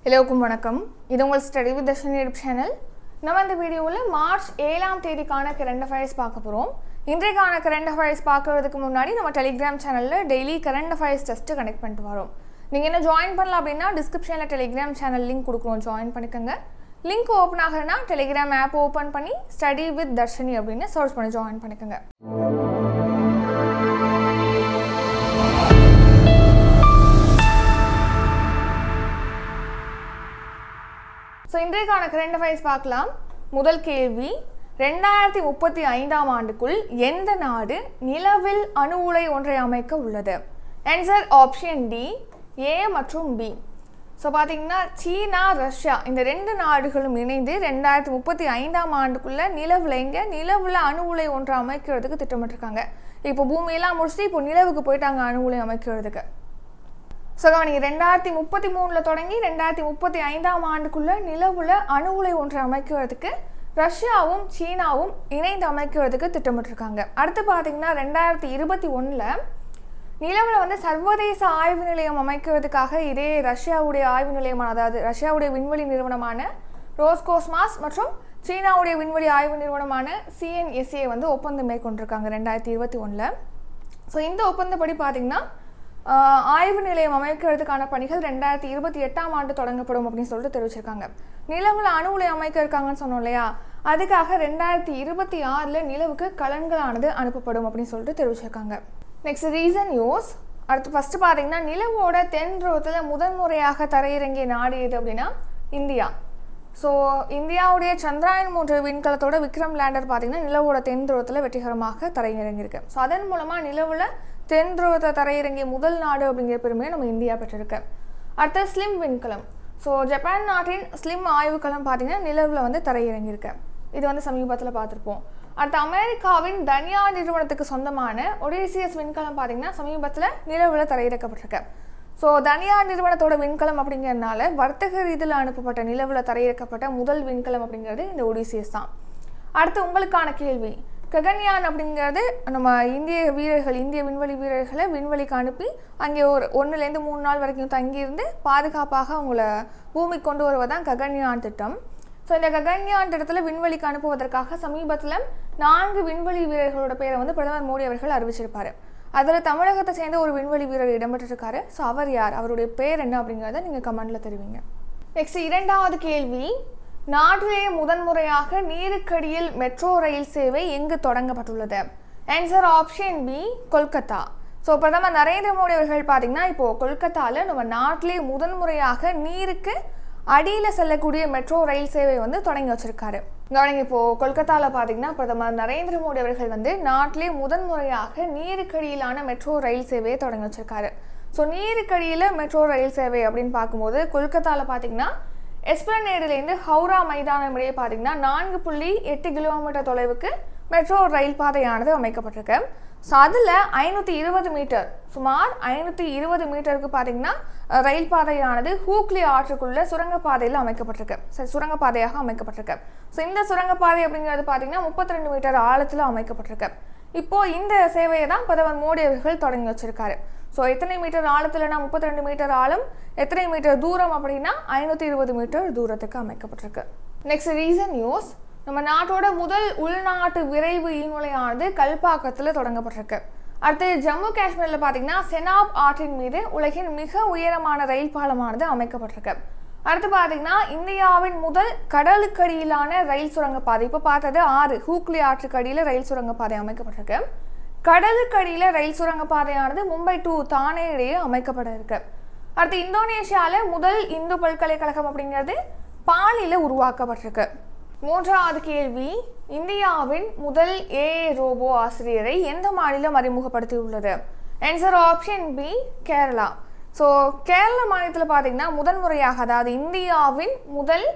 எல்லோருக்கும் வணக்கம் இது உங்கள் study with Darshan YouTube channel நம்ம இந்த வீடியோவில் மார்ச் ஏழாம் தேதிக்கான கரண்ட் அஃபேர்ஸ் பார்க்க போகிறோம் இன்றைக்கான கரண்ட் அஃபேர்ஸ் பார்க்கறதுக்கு முன்னாடி நம்ம டெலிகிராம் சேனலில் daily current affairs test connect பண்ணிட்டு வரோம் நீங்கள் என்ன ஜாயின் பண்ணலாம் அப்படின்னா டிஸ்கிரிப்ஷனில் டெலிகிராம் சேனல் லிங்க் கொடுக்குறோம் ஜாயின் பண்ணிக்கோங்க லிங்க் ஓப்பன் ஆகலைன்னா டெலிகிராம் ஆப் ஓப்பன் பண்ணி ஸ்டடி வித் தர்ஷினி அப்படின்னு சர்ச் பண்ணி ஜாயின் பண்ணிக்கோங்க ஸோ இன்றைக்கான கரண்ட் அஃபேர்ஸ் பார்க்கலாம் முதல் கேள்வி ரெண்டாயிரத்தி முப்பத்தி ஐந்தாம் ஆண்டுக்குள் எந்த நாடு நிலவில் அணு உலை ஒன்றை அமைக்க உள்ளது ஆன்சர் ஆப்ஷன் டி ஏ மற்றும் பி ஸோ பார்த்தீங்கன்னா சீனா ரஷ்யா இந்த ரெண்டு நாடுகளும் இணைந்து ரெண்டாயிரத்தி முப்பத்தி ஐந்தாம் ஆண்டுக்குள்ளே நிலவில் எங்கே நிலவில் அணு உலை ஒன்றை அமைக்கிறதுக்கு திட்டமிட்டிருக்காங்க இப்போ பூமியெல்லாம் முடிச்சுட்டு இப்போ நிலவுக்கு போயிட்டாங்க அணு உலை அமைக்கிறதுக்கு ஸோ கவனிங்க ரெண்டாயிரத்தி முப்பத்தி மூணில் தொடங்கி ரெண்டாயிரத்தி முப்பத்தி ஐந்தாம் ஆண்டுக்குள்ளே நிலவுல அணு உலை ஒன்றை அமைக்கிறதுக்கு ரஷ்யாவும் சீனாவும் இணைந்து அமைக்கிறதுக்கு திட்டமிட்டிருக்காங்க அடுத்து பார்த்தீங்கன்னா ரெண்டாயிரத்தி இருபத்தி ஒன்றில் நிலவில் வந்து சர்வதேச ஆய்வு நிலையம் அமைக்கிறதுக்காக இதே ரஷ்யாவுடைய ஆய்வு நிலையமான அதாவது ரஷ்யாவுடைய விண்வெளி நிறுவனமான ரோஸ்கோஸ்மாஸ் மற்றும் சீனாவுடைய விண்வெளி ஆய்வு நிறுவனமான சிஎன்எஸ்ஏ வந்து ஒப்பந்தம் மேற்கொண்டிருக்காங்க ரெண்டாயிரத்தி இருபத்தி ஒன்றில் ஸோ இந்த ஒப்பந்தப்படி பார்த்தீங்கன்னா ஆஹ், ஆய்வு நிலையம் அமைக்கிறதுக்கான பணிகள் ரெண்டாயிரத்தி இருபத்தி எட்டாம் ஆண்டு தொடங்கப்படும் அப்படின்னு சொல்லிட்டு தெரிவிச்சிருக்காங்க நிலவில் அணு உலை அமைக்க இருக்காங்கன்னு சொன்னோம் இல்லையா அதுக்காக ரெண்டாயிரத்தி இருபத்தி ஆறில் நிலவுக்கு கலன்களானது அனுப்பப்படும் அப்படின்னு சொல்லிட்டு தெரிவிச்சிருக்காங்க நெக்ஸ்ட் ரீசன் யூஸ் அடுத்து ஃபஸ்ட்டு பார்த்தீங்கன்னா நிலவோட தென் துருவத்தில் முதன்முறையாக தரையிறங்கிய நாடு எது அப்படின்னா இந்தியா ஸோ இந்தியாவுடைய சந்திராயன் மூன்று விண்கலத்தோட விக்ரம் லேண்டர் பார்த்தீங்கன்னா நிலவோட தென் துருவத்தில் வெற்றிகரமாக தரையிறங்கியிருக்கு ஸோ அதன் மூலமாக நிலவில் தென் துருவத்தை தரையிறங்கிய முதல் நாடு அப்படிங்கிற பெருமையை நம்ம இந்தியா பெற்றிருக்கு அடுத்து ஸ்லிம் விண்கலம் ஸோ ஜப்பான் நாட்டின் ஸ்லிம் ஆய்வுக்களம் பார்த்தீங்கன்னா நிலவில் வந்து தரையிறங்கியிருக்கு இது வந்து சமீபத்தில் பார்த்துருப்போம் அடுத்து அமெரிக்காவின் தனியார் நிறுவனத்துக்கு சொந்தமான ஒடிசியஸ் விண்கலம் பார்த்தீங்கன்னா சமீபத்தில் நிலவில் தரையிறக்கப்பட்டிருக்கு ஸோ தனியார் நிறுவனத்தோட விண்கலம் அப்படிங்கிறதுனால வர்த்தக ரீதியில் அனுப்பப்பட்ட நிலவில் தரையிறக்கப்பட்ட முதல் விண்கலம் அப்படிங்கிறது இந்த ஒடிசியஸ் தான் அடுத்து உங்களுக்கான கேள்வி ககன்யான் அப்படிங்கிறது நம்ம இந்திய வீரர்கள் இந்திய விண்வெளி வீரர்களை விண்வெளிக்கு அனுப்பி அங்கே ஒரு ஒன்றுலேருந்து மூணு நாள் வரைக்கும் தங்கியிருந்து பாதுகாப்பாக அவங்கள பூமிக்கு கொண்டு வருவதுதான் ககன்யான் திட்டம் ஸோ இந்த ககன்யான் திட்டத்தில் விண்வெளிக்கு அனுப்புவதற்காக சமீபத்தில் நான்கு விண்வெளி வீரர்களோட பேரை வந்து பிரதமர் மோடி அவர்கள் அறிவிச்சிருப்பாரு அதில் தமிழகத்தை சேர்ந்த ஒரு விண்வெளி வீரர் இடம்பெற்றிருக்காரு ஸோ அவர் யார் அவருடைய பேர் என்ன அப்படிங்கிறத நீங்கள் கமெண்ட்டில் தெரிவிங்க நெக்ஸ்ட் இரண்டாவது கேள்வி நாட்டிலேயே முதன்முறையாக நீருக்கடியில் மெட்ரோ ரயில் சேவை எங்கு தொடங்கப்பட்டுள்ளது answer option B Kolkata so பிரதமர் நரேந்திர மோடி அவர்கள் பார்த்தீங்கன்னா இப்போது கொல்கத்தாவில் நம்ம நாட்டிலே முதன்முறையாக நீருக்கு அடியில் செல்லக்கூடிய மெட்ரோ ரயில் சேவை வந்து தொடங்கி வச்சிருக்காரு கவனிங்க இப்போ கொல்கத்தாவில் பார்த்தீங்கன்னா பிரதமர் நரேந்திர மோடி அவர்கள் வந்து நாட்டிலே முதன்முறையாக நீருக்கடியிலான மெட்ரோ ரயில் சேவையை தொடங்கி வச்சிருக்காரு ஸோ நீருக்கடியில் மெட்ரோ ரயில் சேவை அப்படின்னு பார்க்கும்போது கொல்கத்தாவில் பார்த்தீங்கன்னா எஸ்பிளனேடுலேருந்து ஹவுரா மைதானம் இடையே பார்த்தீங்கன்னா நான்கு புள்ளி எட்டு கிலோமீட்டர் தொலைவுக்கு மெட்ரோ ரயில் பாதையானது அமைக்கப்பட்டிருக்கு ஸோ அதில் ஐநூற்றி இருபது மீட்டர் சுமார் ஐநூற்றி இருபது மீட்டருக்கு பார்த்தீங்கன்னா அஹ், ரயில் பாதையானது ஹூக்லி ஆற்றுக்குள்ள சுரங்கப்பாதையில் அமைக்கப்பட்டிருக்கு சரி சுரங்கப்பாதையாக அமைக்கப்பட்டிருக்கு ஸோ இந்த சுரங்கப்பாதை அப்படிங்கிறது பார்த்தீங்கன்னா முப்பத்தி ரெண்டு மீட்டர் ஆழத்தில் அமைக்கப்பட்டிருக்கு இப்போ இந்த சேவையை தான் பிரதமர் மோடி அவர்கள் தொடங்கி வச்சிருக்காரு ஸோ எத்தனை மீட்டர் ஆழத்துலனா முப்பத்தி ரெண்டு மீட்டர் ஆழம் எத்தனை மீட்டர் தூரம் அப்படின்னா ஐநூற்றி இருபது மீட்டர் தூரத்துக்கு அமைக்கப்பட்டிருக்கு நெக்ஸ்ட் ரீசன் நியூஸ் நம்ம நாட்டோட முதல் உள்நாட்டு விரைவு ஈநுழையானது கல்பாக்கத்தில் தொடங்கப்பட்டிருக்கு அடுத்து ஜம்மு காஷ்மீரில் பார்த்தீங்கன்னா செனாப் ஆற்றின் மீது உலகின் மிக உயரமான ரயில் பாலமானது அமைக்கப்பட்டிருக்கு அடுத்து பார்த்தீங்கன்னா இந்தியாவின் முதல் கடலுக்கடியிலான ரயில் சுரங்கப்பாதை இப்போ பார்த்தது ஆறு ஹூக்லி ஆற்றுக்கடியில் ரயில் சுரங்கப்பாதை அமைக்கப்பட்டிருக்கு கடலுக்கடியில் ரயில் சுரங்கப்பாதையானது மும்பை டு தானே இடையே அமைக்கப்பட இருக்கு அடுத்து இந்தோனேஷியாவில் முதல் இந்து பல்கலைக்கழகம் அப்படிங்கிறது பாலியில் உருவாக்கப்பட்டிருக்கு மூன்றாவது கேள்வி இந்தியாவின் முதல் ஏஐ ரோபோ ஆசிரியரை எந்த மாநிலம் அறிமுகப்படுத்தியுள்ளது answer option B Kerala so Kerala மாநிலத்தில் பார்த்தீங்கன்னா முதன்முறையாக அதாவது இந்தியாவின் முதல்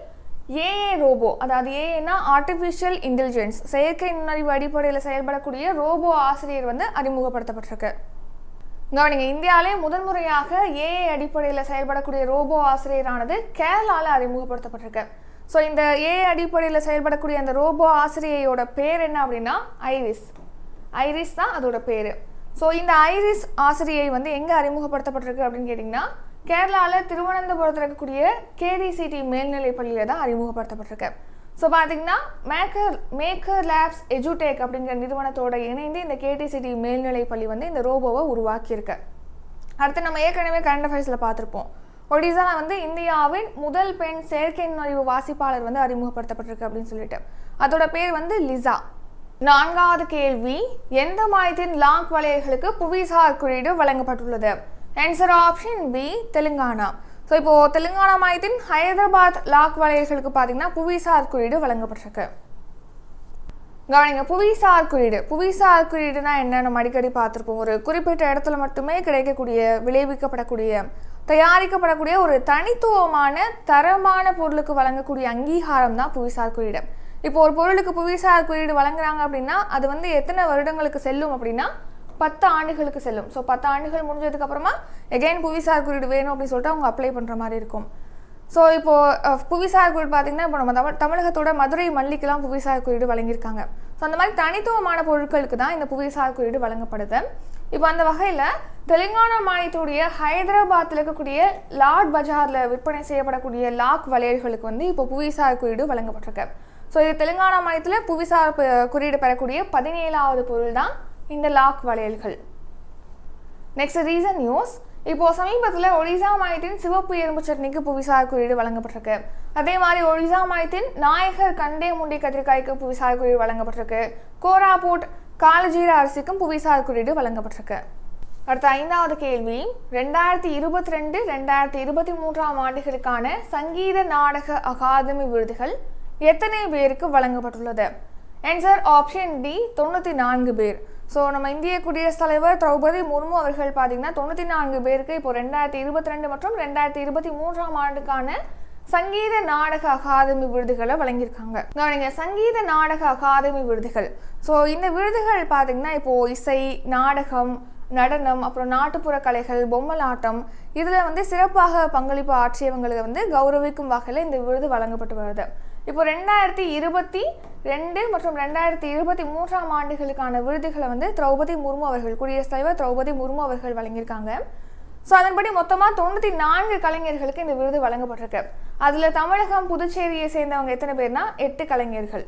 ஏஏ ரோபோ அதாவது ஏஏனா ஆர்டிஃபிஷியல் இன்டெலிஜென்ஸ் செயற்கை நுண்ணறிவு அடிப்படையில் செயல்படக்கூடிய ரோபோ ஆசிரியர் வந்து அறிமுகப்படுத்தப்பட்டிருக்கு கவனிங்க இந்தியாவிலே முதன்முறையாக ஏஏ அடிப்படையில் செயல்படக்கூடிய ரோபோ ஆசிரியரானது கேரளாவில் அறிமுகப்படுத்தப்பட்டிருக்கு ஸோ இந்த ஏஏ அடிப்படையில் செயல்படக்கூடிய அந்த ரோபோ ஆசிரியையோட பேர் என்ன அப்படின்னா ஐரிஸ் ஐரிஸ் தான் அதோட பேர் ஸோ இந்த ஐரிஸ் ஆசிரியை வந்து எங்கே அறிமுகப்படுத்தப்பட்டிருக்கு அப்படின்னு கேட்டிங்கன்னா கேரளாவில் திருவனந்தபுரத்தில் இருக்கக்கூடிய கேடிசிடி மேல்நிலை பள்ளியில் தான் அறிமுகப்படுத்தப்பட்டிருக்கு ஸோ பார்த்தீங்கன்னா மேக்கர் மேக்கர் லேப்ஸ் எஜுடெக் அப்படிங்கிற நிறுவனத்தோட இணைந்து இந்த கேடிசிடி மேல்நிலை பள்ளி வந்து இந்த ரோபோவை உருவாக்கியிருக்கு அடுத்து நம்ம ஏற்கனவே கரண்ட் அஃபேர்ஸில் பார்த்துருப்போம் ஒடிசாவில் வந்து இந்தியாவின் முதல் பெண் செயற்கை நுழைவு வாசிப்பாளர் வந்து அறிமுகப்படுத்தப்பட்டிருக்கு அப்படின்னு சொல்லிட்டு அதோட பேர் வந்து லிசா நான்காவது கேள்வி எந்த மாநிலத்தின் லாக் வளையல்களுக்கு புவிசார் குறியீடு வழங்கப்பட்டுள்ளது answer option B Telangana so இப்போ தெலுங்கானா மாநிலத்தின் ஹைதராபாத் லாக் வளையல்களுக்கு பார்த்தீங்கன்னா புவிசார் குறியீடு வழங்கப்பட்டிருக்கு கவனிங்க புவிசார் குறியீடு புவிசார் குறியீடுனா என்ன நம்ம அடிக்கடி பார்த்துருப்போம் ஒரு குறிப்பிட்ட இடத்துல மட்டுமே கிடைக்கக்கூடிய விளைவிக்கப்படக்கூடிய தயாரிக்கப்படக்கூடிய ஒரு தனித்துவமான தரமான பொருளுக்கு வழங்கக்கூடிய அங்கீகாரம் தான் புவிசார் குறியீடு இப்போ ஒரு பொருளுக்கு புவிசார் குறியீடு வழங்குறாங்க அப்படின்னா அது வந்து எத்தனை வருடங்களுக்கு செல்லும் அப்படின்னா பத்து ஆண்டுகளுக்கு செல்லும் ஸோ பத்து ஆண்டுகள் முடிஞ்சதுக்கு அப்புறமா எகைன் புவிசார் குறியீடு வேணும் அப்படின்னு சொல்லிட்டு அவங்க அப்ளை பண்ணுற மாதிரி இருக்கும் ஸோ இப்போது புவிசார் குறியீடு பார்த்தீங்கன்னா இப்போ நம்ம தமிழ் தமிழகத்தோட மதுரை மல்லிக்கெல்லாம் புவிசார் குறியீடு வழங்கியிருக்காங்க ஸோ அந்த மாதிரி தனித்துவமான பொருட்களுக்கு தான் இந்த புவிசார் குறியீடு வழங்கப்படுது இப்போ அந்த வகையில் தெலுங்கானா மாநிலத்துடைய ஹைதராபாத்தில் இருக்கக்கூடிய லாட் பஜாரில் விற்பனை செய்யப்படக்கூடிய லாக் வளையல்களுக்கு வந்து இப்போ புவிசார் குறியீடு வழங்கப்பட்டிருக்கு ஸோ இது தெலுங்கானா மாநிலத்தில் புவிசார் ப- குறியீடு பெறக்கூடிய பதினேழாவது பொருள் தான் இந்த லாக் வளையல்கள் நெக்ஸ்ட் ரீசன் நியூஸ் இப்போ சமீபத்தில் ஒடிசா மாநிலத்தின் சிவப்பு எறும்பு சட்னிக்கு புவிசார் குறியீடு வழங்கப்பட்டிருக்கு அதே மாதிரி ஒடிசா மாநிலத்தின் நாயகர் கண்டே முண்டி கத்திரிக்காய்க்கு புவிசார் குறியீடு வழங்கப்பட்டிருக்கு கோராபூட் காலஜீரா அரிசிக்கும் புவிசார் குறியீடு வழங்கப்பட்டிருக்கு அடுத்த ஐந்தாவது கேள்வி ரெண்டாயிரத்தி இருபத்தி ரெண்டு ரெண்டாயிரத்தி இருபத்தி மூன்றாம் ஆண்டுகளுக்கான சங்கீத நாடக அகாதமி விருதுகள் எத்தனை பேருக்கு வழங்கப்பட்டுள்ளது ஆன்சர் ஆப்ஷன் டி தொண்ணூற்றி நான்கு பேர் ஸோ நம்ம இந்திய குடியரசுத் தலைவர் திரௌபதி முர்மு அவர்கள் பார்த்தீங்கன்னா தொண்ணூற்றி நான்கு பேருக்கு இப்போ ரெண்டாயிரத்தி இருபத்தி ரெண்டு மற்றும் ரெண்டாயிரத்தி இருபத்தி மூன்றாம் ஆண்டுக்கான சங்கீத நாடக அகாதமி விருதுகளை வழங்கியிருக்காங்க கவனிங்க சங்கீத நாடக அகாதமி விருதுகள் ஸோ இந்த விருதுகள் பார்த்தீங்கன்னா இப்போ இசை நாடகம் நடனம் அப்புறம் நாட்டுப்புற கலைகள் பொம்மலாட்டம் இதில் வந்து சிறப்பாக பங்களிப்பு ஆற்றியவங்களுக்கு வந்து கௌரவிக்கும் வகையில் இந்த விருது வழங்கப்பட்டு வருது இப்போ ரெண்டாயிரத்தி இருபத்தி ரெண்டு மற்றும் ரெண்டாயிரத்தி இருபத்தி மூன்றாம் ஆண்டுகளுக்கான விருதுகளை வந்து திரௌபதி முர்மு அவர்கள் குடியரசுத் தலைவர் திரௌபதி முர்மு அவர்கள் வழங்கியிருக்காங்க ஸோ அதன்படி மொத்தமாக தொண்ணூற்றி நான்கு கலைஞர்களுக்கு இந்த விருது வழங்கப்பட்டிருக்கு அதில் தமிழகம் புதுச்சேரியை சேர்ந்தவங்க எத்தனை பேர்னா எட்டு கலைஞர்கள்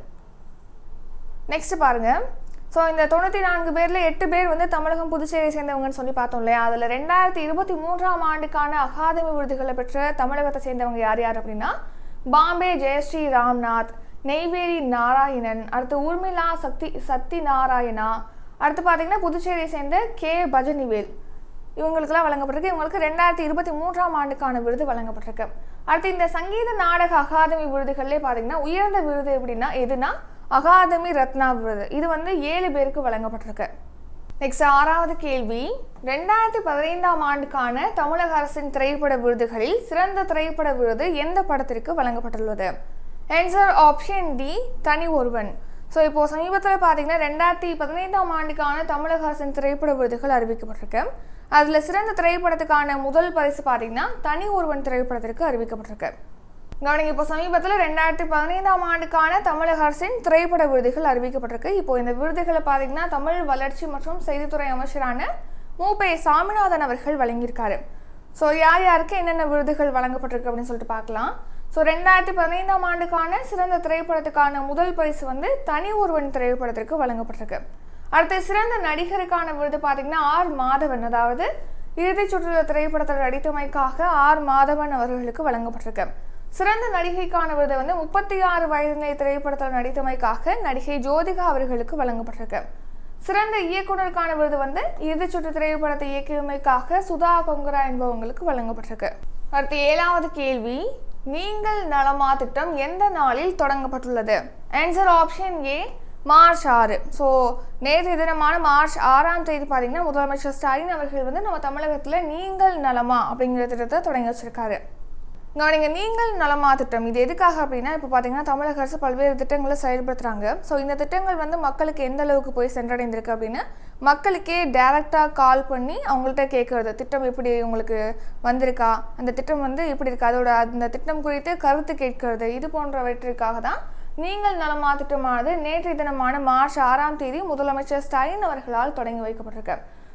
நெக்ஸ்ட் பாருங்க ஸோ இந்த தொண்ணூற்றி நான்கு பேரில் எட்டு பேர் வந்து தமிழகம் புதுச்சேரியை சேர்ந்தவங்கன்னு சொல்லி பார்த்தோம் இல்லையா அதில் ரெண்டாயிரத்தி இருபத்தி மூன்றாம் ஆண்டுக்கான அகாதமி விருதுகளை பெற்ற தமிழகத்தை சேர்ந்தவங்க யார் யார் அப்படின்னா பாம்பே ஜெயஸ்ரீ ராம்நாத் நெய்வேலி நாராயணன் அடுத்து ஊர்மிளா சக்தி சக்தி நாராயணா அடுத்து பார்த்தீங்கன்னா புதுச்சேரியை சேர்ந்த கே பஜனிவேல் இவங்களுக்கெல்லாம் வழங்கப்பட்டிருக்கு இவங்களுக்கு ரெண்டாயிரத்தி இருபத்தி மூன்றாம் ஆண்டுக்கான விருது வழங்கப்பட்டிருக்கு அடுத்து இந்த சங்கீத நாடக அகாதமி விருதுகள்லேயே பார்த்தீங்கன்னா உயர்ந்த விருது எப்படின்னா எதுனா அகாதமி ரத்னா விருது இது வந்து ஏழு பேருக்கு வழங்கப்பட்டிருக்கு நெக்ஸ்ட் ஆறாவது கேள்வி ரெண்டாயிரத்தி பதினைந்தாம் ஆண்டுக்கான தமிழக அரசின் திரைப்பட விருதுகளில் சிறந்த திரைப்பட விருது எந்த படத்திற்கு வழங்கப்பட்டுள்ளது ஆன்சர் ஆப்ஷன் டி தனி ஒருவன் ஸோ இப்போ சமீபத்தில் பார்த்தீங்கன்னா ரெண்டாயிரத்தி பதினைந்தாம் ஆண்டுக்கான தமிழக அரசின் திரைப்பட விருதுகள் அறிவிக்கப்பட்டிருக்கு அதில் சிறந்த திரைப்படத்துக்கான முதல் பரிசு பார்த்தீங்கன்னா தனி ஒருவன் திரைப்படத்திற்கு அறிவிக்கப்பட்டிருக்கு கவனிங்க இப்போ சமீபத்தில் ரெண்டாயிரத்தி பதினைந்தாம் ஆண்டுக்கான தமிழக அரசின் திரைப்பட விருதுகள் அறிவிக்கப்பட்டிருக்கு இப்போ இந்த விருதுகளை பார்த்தீங்கன்னா தமிழ் வளர்ச்சி மற்றும் செய்தித்துறை அமைச்சரான மூபே சாமிநாதன் அவர்கள் வழங்கியிருக்காரு ஸோ யார் யாருக்கு என்னென்ன விருதுகள் வழங்கப்பட்டிருக்கு அப்படின்னு சொல்லிட்டு பார்க்கலாம் ஸோ ரெண்டாயிரத்தி பதினைந்தாம் ஆண்டுக்கான சிறந்த திரைப்படத்துக்கான முதல் பரிசு வந்து தனி ஒருவன் திரைப்படத்திற்கு வழங்கப்பட்டிருக்கு அடுத்து சிறந்த நடிகருக்கான விருது பார்த்தீங்கன்னா ஆர் மாதவன் அதாவது இறுதிச் சுற்றுலா திரைப்படத்தில் நடித்தமைக்காக ஆர் மாதவன் அவர்களுக்கு வழங்கப்பட்டிருக்கு சிறந்த நடிகைக்கான விருது வந்து முப்பத்தி ஆறு வயதினை திரைப்படத்தில் நடித்தமைக்காக நடிகை ஜோதிகா அவர்களுக்கு வழங்கப்பட்டிருக்கு சிறந்த இயக்குனருக்கான விருது வந்து இறுதிச் சுற்று திரைப்படத்தை இயக்கியமைக்காக சுதா கொங்கரா என்பவங்களுக்கு வழங்கப்பட்டிருக்கு அடுத்து ஏழாவது கேள்வி நீங்கள் நலமா திட்டம் எந்த நாளில் தொடங்கப்பட்டுள்ளது ஆன்சர் ஆப்ஷன் ஏ மார்ச் ஆறு ஸோ நேற்றைய தினமான மார்ச் ஆறாம் தேதி பார்த்தீங்கன்னா முதலமைச்சர் ஸ்டாலின் அவர்கள் வந்து நம்ம தமிழகத்தில் நீங்கள் நலமா அப்படிங்கிற திட்டத்தை தொடங்கி வச்சிருக்காரு கவனிங்க நீங்கள் நலமா திட்டம் இது எதுக்காக அப்படின்னா இப்போ பார்த்தீங்கன்னா தமிழக அரசு பல்வேறு திட்டங்களை செயல்படுத்துகிறாங்க ஸோ இந்த திட்டங்கள் வந்து மக்களுக்கு எந்த அளவுக்கு போய் சென்றடைந்திருக்கு அப்படின்னு மக்களுக்கே டைரெக்டாக கால் பண்ணி அவங்கள்ட்ட கேட்குறது திட்டம் எப்படி உங்களுக்கு வந்திருக்கா அந்த திட்டம் வந்து எப்படி இருக்கு அதோட அந்த திட்டம் குறித்து கருத்து கேட்கிறது இது போன்றவற்றிற்காக தான் நீங்கள் நலமா திட்டமானது நேற்றைய தினமான மார்ச் ஆறாம் தேதி முதலமைச்சர் ஸ்டாலின் அவர்களால் தொடங்கி வைக்கப்பட்டிருக்கு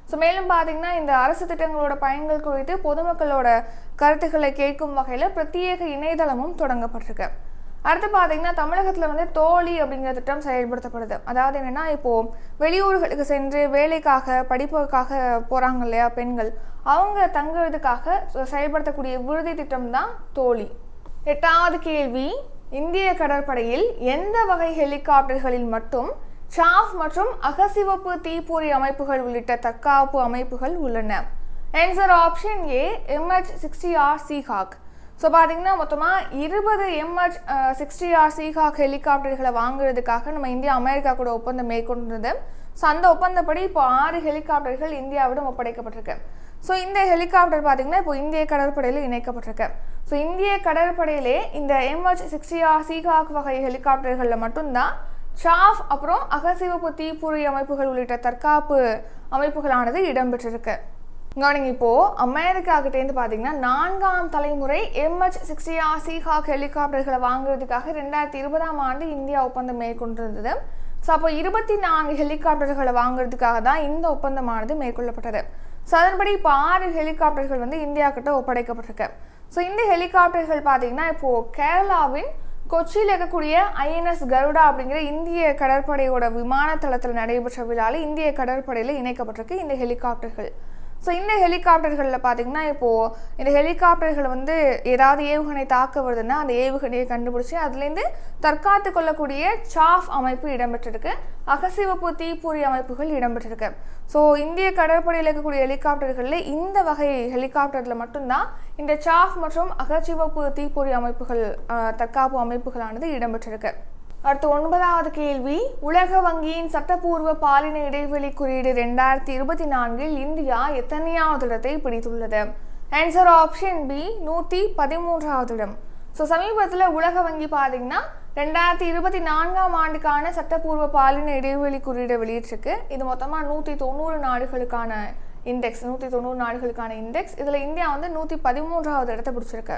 ஸோ மேலும் பார்த்தீங்கன்னா இந்த அரசு திட்டங்களோட பயன்கள் குறித்து பொதுமக்களோட கருத்துக்களை கேட்கும் வகையில் பிரத்யேக இணையதளமும் தொடங்கப்பட்டிருக்கு அடுத்து பார்த்தீங்கன்னா தமிழகத்தில் வந்து தோழி அப்படிங்கிற திட்டம் செயல்படுத்தப்படுது அதாவது என்னென்னா இப்போது வெளியூர்களுக்கு சென்று வேலைக்காக படிப்புக்காக போகிறாங்க இல்லையா பெண்கள் அவங்க தங்குறதுக்காக செயல்படுத்தக்கூடிய விடுதி திட்டம் தான் தோழி எட்டாவது கேள்வி இந்திய கடற்படையில் எந்த வகை ஹெலிகாப்டர்களில் மட்டும் சாஃப் மற்றும் அகசிவப்பு தீப்பொறி அமைப்புகள் உள்ளிட்ட தற்காப்பு அமைப்புகள் உள்ளன answer option A MH sixty R Seahawk so பார்த்தீங்கன்னா மொத்தமாக இருபது எம்ஹெச் சிக்ஸ்டி ஆர் சீஹாக் ஹெலிகாப்டர்களை வாங்குறதுக்காக நம்ம இந்தியா அமெரிக்கா கூட ஒப்பந்தம் மேற்கொண்டிருந்தது ஸோ அந்த ஒப்பந்தப்படி இப்போ ஆறு ஹெலிகாப்டர்கள் இந்தியாவிடம் ஒப்படைக்கப்பட்டிருக்கு ஸோ இந்த ஹெலிகாப்டர் பார்த்தீங்கன்னா இப்போ இந்திய கடற்படையில் இணைக்கப்பட்டிருக்கு ஸோ இந்திய கடற்படையிலே இந்த எம்ஹெச் சிக்ஸ்டி ஆர் சீஹாக் வகை ஹெலிகாப்டர்களில் மட்டும்தான் சாஃப் அப்புறம் அகசிவப்பு தீப்பொறி அமைப்புகள் உள்ளிட்ட தற்காப்பு அமைப்புகளானது இடம்பெற்றிருக்கு கவனிங்க இப்போ அமெரிக்கா கிட்டேருந்து பார்த்தீங்கன்னா நான்காம் தலைமுறை எம்ஹெச் சிக்ஸ்டி ஆர் சீஹாக் ஹெலிகாப்டர்களை வாங்குறதுக்காக ரெண்டாயிரத்தி இருபதாம் ஆண்டு இந்தியா ஒப்பந்தம் மேற்கொண்டிருந்தது ஸோ அப்போ இருபத்தி நான்கு ஹெலிகாப்டர்களை வாங்குறதுக்காக தான் இந்த ஒப்பந்தமானது மேற்கொள்ளப்பட்டது ஸோ அதன்படி இப்போ ஆறு ஹெலிகாப்டர்கள் வந்து இந்தியா கிட்ட ஒப்படைக்கப்பட்டிருக்கு ஸோ இந்த ஹெலிகாப்டர்கள் பார்த்தீங்கன்னா இப்போது கேரளாவின் கொச்சியில் இருக்கக்கூடிய ஐஎன்எஸ் கருடா அப்படிங்கிற இந்திய கடற்படையோட விமான தளத்தில் நடைபெற்ற விழாவில் இந்திய கடற்படையில் இணைக்கப்பட்டிருக்கு இந்த ஹெலிகாப்டர்கள் ஸோ இந்த ஹெலிகாப்டர்களில் பார்த்தீங்கன்னா இப்போது இந்த ஹெலிகாப்டர்கள் வந்து ஏதாவது ஏவுகணை தாக்க வருதுன்னா அந்த ஏவுகணையை கண்டுபிடிச்சி அதுலேருந்து தற்காத்து கொள்ளக்கூடிய சாஃப் அமைப்பு இடம்பெற்றிருக்கு அகசிவப்பு தீப்பொறி அமைப்புகள் இடம்பெற்றிருக்கு ஸோ இந்திய கடற்படையில் இருக்கக்கூடிய ஹெலிகாப்டர்களில் இந்த வகை ஹெலிகாப்டரில் மட்டும்தான் இந்த சாஃப் மற்றும் அகச்சிவப்பு தீப்பொறி அமைப்புகள் அஹ், தற்காப்பு அமைப்புகளானது இடம்பெற்றிருக்கு அடுத்து ஒன்பதாவது கேள்வி உலக வங்கியின் சட்டப்பூர்வ பாலின இடைவெளி குறியீடு ரெண்டாயிரத்தி இருபத்தி நான்கில் இந்தியா எத்தனையாவது இடத்தை பிடித்துள்ளது ஆன்சர் ஆப்ஷன் பி நூற்றி பதிமூன்றாவது இடம் ஸோ சமீபத்தில் உலக வங்கி பார்த்தீங்கன்னா ரெண்டாயிரத்தி இருபத்தி நான்காம் ஆண்டுக்கான சட்டப்பூர்வ பாலின இடைவெளி குறியீடு வெளியிட்டிருக்கு இது மொத்தமாக நூற்றி தொண்ணூறு நாடுகளுக்கான இண்டெக்ஸ் நூற்றி தொண்ணூறு நாடுகளுக்கான இண்டெக்ஸ் இதில் இந்தியா வந்து நூற்றி பதிமூன்றாவது இடத்தை பிடிச்சிருக்கு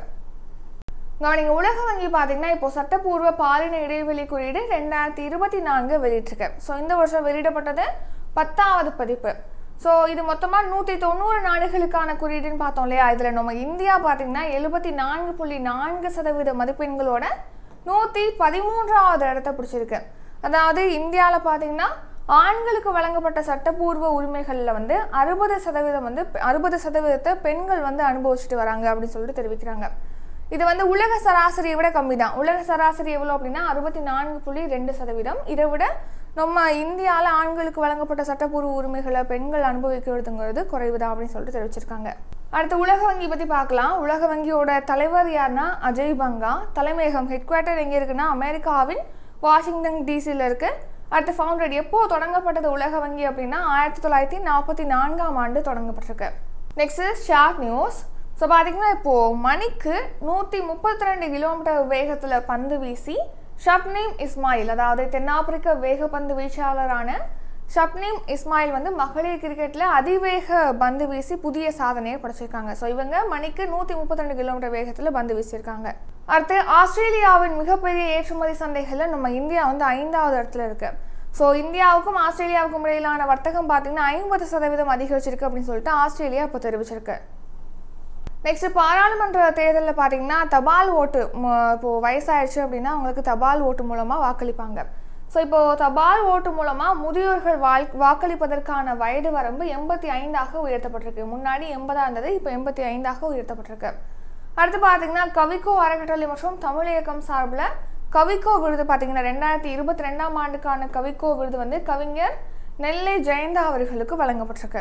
கவனிங்க உலக வங்கி பார்த்தீங்கன்னா இப்போ சட்டப்பூர்வ பாலின இடைவெளி குறியீடு ரெண்டாயிரத்தி இருபத்தி நான்கு வெளியிட்டிருக்கு ஸோ இந்த வருஷம் வெளியிடப்பட்டது பத்தாவது பதிப்பு ஸோ இது மொத்தமாக நூற்றி தொண்ணூறு நாடுகளுக்கான குறியீடுன்னு பார்த்தோம் இல்லையா இதில் நம்ம இந்தியா பார்த்தீங்கன்னா எழுபத்தி நான்கு புள்ளி நான்கு சதவீத மதிப்பெண்களோட நூற்றி பதிமூன்றாவது இடத்த பிடிச்சிருக்கு அதாவது இந்தியாவில் பார்த்தீங்கன்னா ஆண்களுக்கு வழங்கப்பட்ட சட்டப்பூர்வ உரிமைகளில் வந்து அறுபது சதவீதம் வந்து அறுபது சதவீதத்தை பெண்கள் வந்து அனுபவிச்சுட்டு வராங்க அப்படின்னு சொல்லிட்டு தெரிவிக்கிறாங்க இது வந்து உலக சராசரியை விட கம்மி தான் உலக சராசரி எவ்வளோ அப்படின்னா அறுபத்தி நான்கு புள்ளி ரெண்டு சதவீதம் இதை விட நம்ம இந்தியாவில் ஆண்களுக்கு வழங்கப்பட்ட சட்டப்பூர்வ உரிமைகளை பெண்கள் அனுபவிக்கிறதுங்கிறது குறைவு தான் அப்படின்னு சொல்லிட்டு தெரிவிச்சிருக்காங்க அடுத்து உலக வங்கி பற்றி பார்க்கலாம் உலக வங்கியோட தலைவர் யாருன்னா அஜய் பங்கா தலைமையகம் ஹெட் குவார்ட்டர் எங்கே இருக்குன்னா அமெரிக்காவின் வாஷிங்டன் டிசியில் இருக்கு அடுத்து ஃபவுண்டட் எப்போ தொடங்கப்பட்டது உலக வங்கி அப்படின்னா ஆயிரத்தி தொள்ளாயிரத்தி நாற்பத்தி நான்காம் ஆண்டு தொடங்கப்பட்டிருக்கு நெக்ஸ்ட் ஷார்ட் நியூஸ் ஸோ பார்த்தீங்கன்னா இப்போது மணிக்கு நூற்றி முப்பத்தி ரெண்டு கிலோமீட்டர் வேகத்தில் பந்து வீசி ஷப்னீம் இஸ்மாயில் அதாவது தென்னாப்பிரிக்க வேகப்பந்து வீச்சாளரான ஷப்னீம் இஸ்மாயில் வந்து மகளிர் கிரிக்கெட்டில் அதிவேக பந்து வீசி புதிய சாதனையை படைச்சிருக்காங்க ஸோ இவங்க மணிக்கு நூற்றி முப்பத்தி ரெண்டு கிலோமீட்டர் வேகத்தில் பந்து வீசியிருக்காங்க அடுத்து ஆஸ்திரேலியாவின் மிகப்பெரிய ஏற்றுமதி சந்தைகளில் நம்ம இந்தியா வந்து ஐந்தாவது இடத்துல இருக்கு ஸோ இந்தியாவுக்கும் ஆஸ்திரேலியாவுக்கும் இடையிலான வர்த்தகம் பார்த்தீங்கன்னா ஐம்பது சதவீதம் அதிகரிச்சிருக்கு அப்படின்னு சொல்லிட்டு ஆஸ்திரேலியா இப்போ தெரிவிச்சிருக்கு நெக்ஸ்ட் பாராளுமன்ற தேர்தலில் பார்த்தீங்கன்னா தபால் ஓட்டு ம- இப்போ வயசாயிடுச்சு அப்படின்னா அவங்களுக்கு தபால் ஓட்டு மூலமாக வாக்களிப்பாங்க ஸோ இப்போ தபால் ஓட்டு மூலமாக முதியோர்கள் வாழ் வாக்களிப்பதற்கான வயது வரம்பு எண்பத்தி ஐந்தாக உயர்த்தப்பட்டிருக்கு முன்னாடி எண்பதா இருந்தது இப்போ எண்பத்தி ஐந்தாக உயர்த்தப்பட்டிருக்கு அடுத்து பார்த்தீங்கன்னா கவிக்கோ அறக்கட்டளை மற்றும் தமிழ் இயக்கம் சார்பில் கவிக்கோ விருது பார்த்தீங்கன்னா ரெண்டாயிரத்தி இருபத்தி ரெண்டாம் ஆண்டுக்கான கவிக்கோ விருது வந்து கவிஞர் நெல்லை ஜெயந்தா அவர்களுக்கு வழங்கப்பட்டிருக்கு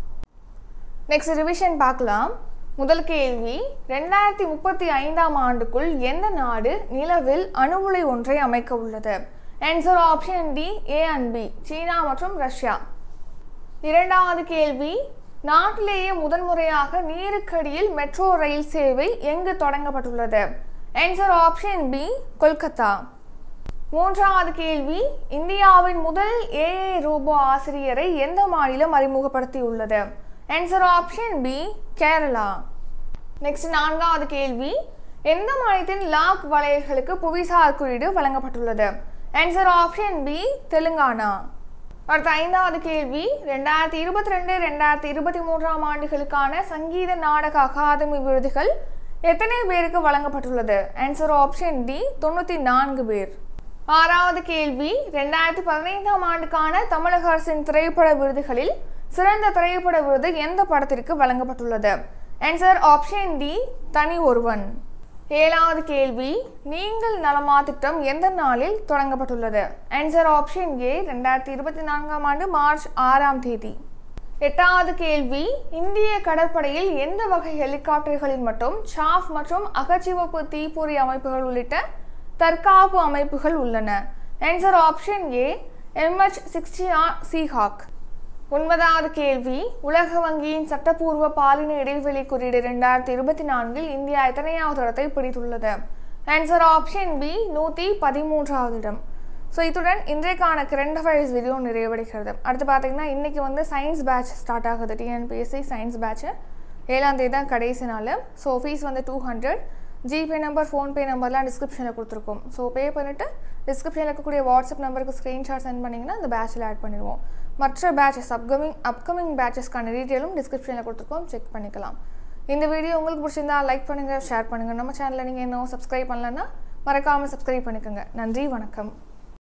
நெக்ஸ்ட் ரிவிஷன் பார்க்கலாம் முதல் கேள்வி ரெண்டாயிரத்தி முப்பத்தி ஐந்தாம் ஆண்டுக்குள் எந்த நாடு நிலவில் அணு உலை ஒன்றை அமைக்க உள்ளது answer option D A and B சீனா மற்றும் ரஷ்யா இரண்டாவது கேள்வி நாட்டிலேயே முதன்முறையாக நீருக்கடியில் மெட்ரோ ரயில் சேவை எங்கு தொடங்கப்பட்டுள்ளது ஆன்சர் ஆப்ஷன் பி கொல்கத்தா மூன்றாவது கேள்வி இந்தியாவின் முதல் ஏஐ ரோபோ ஆசிரியரை எந்த மாநிலம் அறிமுகப்படுத்தியுள்ளது answer option B Kerala next நான்காவது கேள்வி எந்த மாநிலத்தின் லாக் வளையல்களுக்கு புவிசார் குறியீடு வழங்கப்பட்டுள்ளது ஆன்சர் ஆப்ஷன் பி தெலுங்கானா அடுத்த ஐந்தாவது கேள்வி ரெண்டாயிரத்தி இருபத்தி ரெண்டு ரெண்டாயிரத்தி இருபத்தி மூன்றாம் ஆண்டுகளுக்கான சங்கீத நாடக அகாதமி விருதுகள் எத்தனை பேருக்கு வழங்கப்பட்டுள்ளது ஆன்சர் ஆப்ஷன் டி தொண்ணூற்றி நான்கு பேர் ஆறாவது கேள்வி ரெண்டாயிரத்தி பதினைந்தாம் ஆண்டுக்கான தமிழக அரசின் திரைப்பட விருதுகளில் சிறந்த திரைப்பட விருது எந்த படத்திற்கு வழங்கப்பட்டுள்ளது ஆன்சர் ஆப்ஷன் டி தனி ஒருவன் ஏழாவது கேள்வி நீங்கள் நலமா திட்டம் எந்த நாளில் தொடங்கப்பட்டுள்ளது ஆன்சர் ஆப்ஷன் ஏ ரெண்டாயிரத்தி இருபத்தி நான்காம் ஆண்டு மார்ச் ஆறாம் தேதி எட்டாவது கேள்வி இந்திய கடற்படையில் எந்த வகை ஹெலிகாப்டர்களில் மட்டும் சாஃப் மற்றும் அகச்சிவப்பு தீப்பொறி அமைப்புகள் உள்ளிட்ட தற்காப்பு அமைப்புகள் உள்ளன answer option A MH sixty R Seahawk ஒன்பதாவது கேள்வி உலக வங்கியின் சட்டப்பூர்வ பாலின இடைவெளி குறியீடு ரெண்டாயிரத்தி இருபத்தி நான்கில் இந்தியா எத்தனையாவது இடத்தை பிடித்துள்ளது ஆன்சர் ஆப்ஷன் பி நூற்றி பதிமூன்றாவது இடம் ஸோ இத்துடன் இன்றைக்கான கரண்ட் அஃபேர்ஸ் வீடியோ நிறைவடைகிறது அடுத்து பார்த்தீங்கன்னா இன்றைக்கி வந்து சயின்ஸ் பேட்ச் ஸ்டார்ட் ஆகுது டிஎன்பிஎஸ்சி சயின்ஸ் பேட்ச் ஏழாம் தேதி தான் கடைசி நாள் ஸோ ஃபீஸ் வந்து two hundred GPay number PhonePe நம்பர்லாம் டிஸ்கிரிப்ஷனில் கொடுத்துருக்கோம் ஸோ பே பண்ணிவிட்டு டிஸ்கிரிப்ஷனில் இருக்கக்கூடிய வாட்ஸ்அப் நம்பருக்கு ஸ்க்ரீன்ஷாட் சென்ட் பண்ணிங்கன்னா அந்த பேட்சில் ஆட் பண்ணிடுவோம் மற்ற பேட்சஸ் அப்கமிங் அப்கமிங் பேட்சஸ்க்கான டீட்டெயிலும் டிஸ்கிரிப்ஷனில் கொடுத்துருக்கோம் செக் பண்ணிக்கலாம் இந்த வீடியோ உங்களுக்கு பிடிச்சிருந்தா லைக் பண்ணுங்கள் ஷேர் பண்ணுங்கள் நம்ம சேனலில் நீங்கள் இன்னும் சப்ஸ்கிரைப் பண்ணலன்னா மறக்காமல் சப்ஸ்கிரைப் பண்ணிக்கோங்க நன்றி வணக்கம்